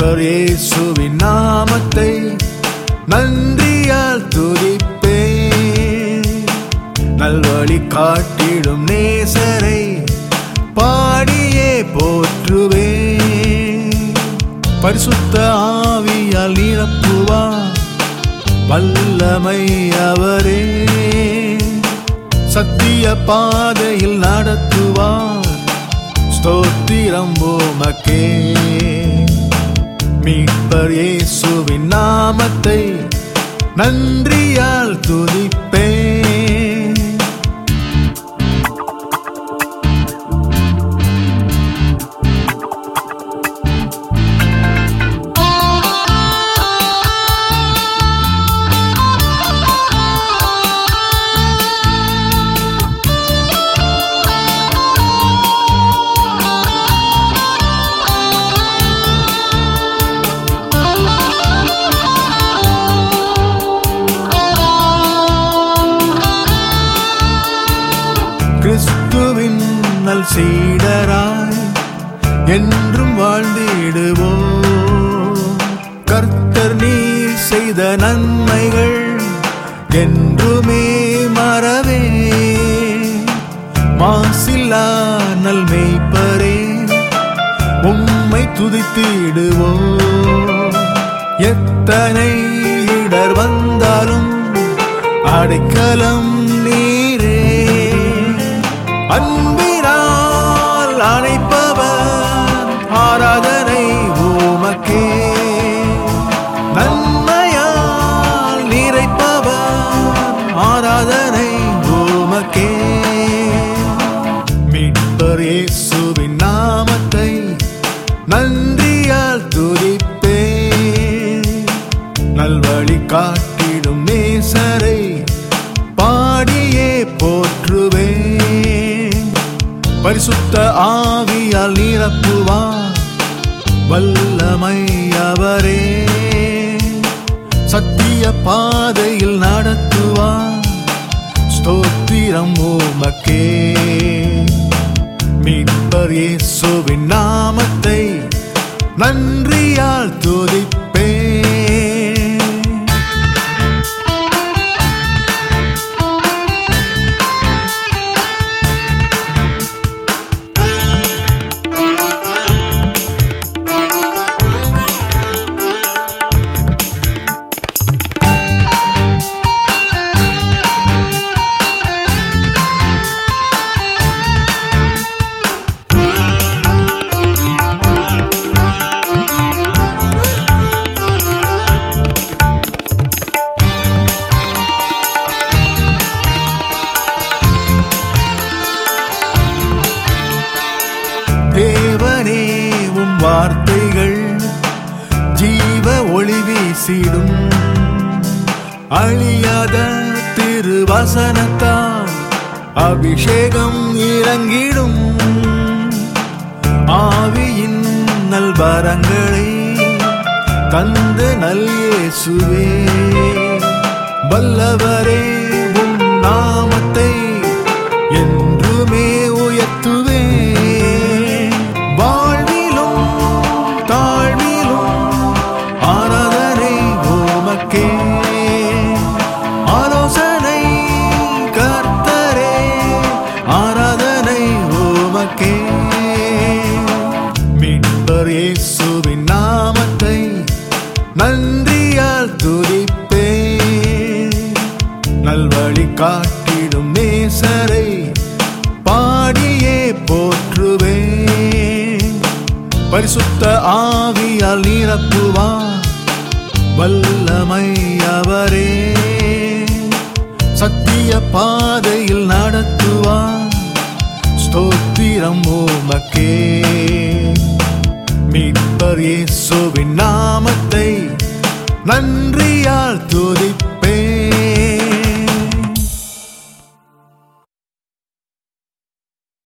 மீட்பர் இயேசுவின் நாமத்தை நன்றியால் துதிப்பே நல்வழி காட்டிடும் நேசரை பாடியே போற்றுவே பரிசுத்த ஆவியால் நிரப்புவார் வல்லமை அவரே சத்திய பாதையில் நடத்துவார் ஸ்தோத்திரம் உமக்கே மீட்பர் இயேசுவின் நாமத்தை நன்றியால் துதிப்பே கிறிஸ்துவின் நல் சீடராய் என்றும் வாழ்ந்திடுவோம் கர்த்தர் நீர் செய்த நன்மைகள் என்றுமே மறவே மாசில்லா நல் மேய்ப்பரே உம்மை துதித்திடுவோம் எத்தனை இடர் வந்தாலும் அடைக்கலம் நீரே அன்பினால் அணைப்பவர் ஆராதனை உமக்கே நன்மையால் நிறைப்பவர் ஆராதனை உமக்கே மீட்பர் இயேசுவின் நாமத்தை நன்றியால் துதிப்பே நல்வழி காட்டிடும் நேசரை பாடியே போற்றுவே பரிசுத்த ஆவியால் நிரப்புவார் வல்லமை அவரே சத்திய பாதையில் நடத்துவார் ஸ்தோத்திரம் உமக்கே மீட்பர் இயேசுவின் நாமத்தை நன்றியால் துதிப்பே தேவனே உம் வார்த்தைகள் ஜீவ ஒளி வீசிடும் அழியாத திருவசனத்தால் அபிஷேகம் இறங்கிடும் ஆவியின் நல்வரங்களை தந்து நல் இயேசுவே வல்லவரே உம் நாமத்தை என்றுமே உயர்த்துவே வாழ்விலும் தாழ்விலும் ஆராதனை உமக்கே ஆலோசனை கர்த்தரே ஆராதனை உமக்கே மீட்பர் இயேசுவின் நாமத்தை நன்றியால் துதிப்பே நல்வழி காட்டிடும் நேசரை பாடியே போற்றுவே பரிசுத்த ஆவியால் நிரப்புவார் வல்லமை அவரே சத்திய பாதையில் நடத்துவார் ஸ்தோத்திரம் உமக்கே மீட்பர் இயேசுவின் நாமத்தை நன்றியால் துதிப்பே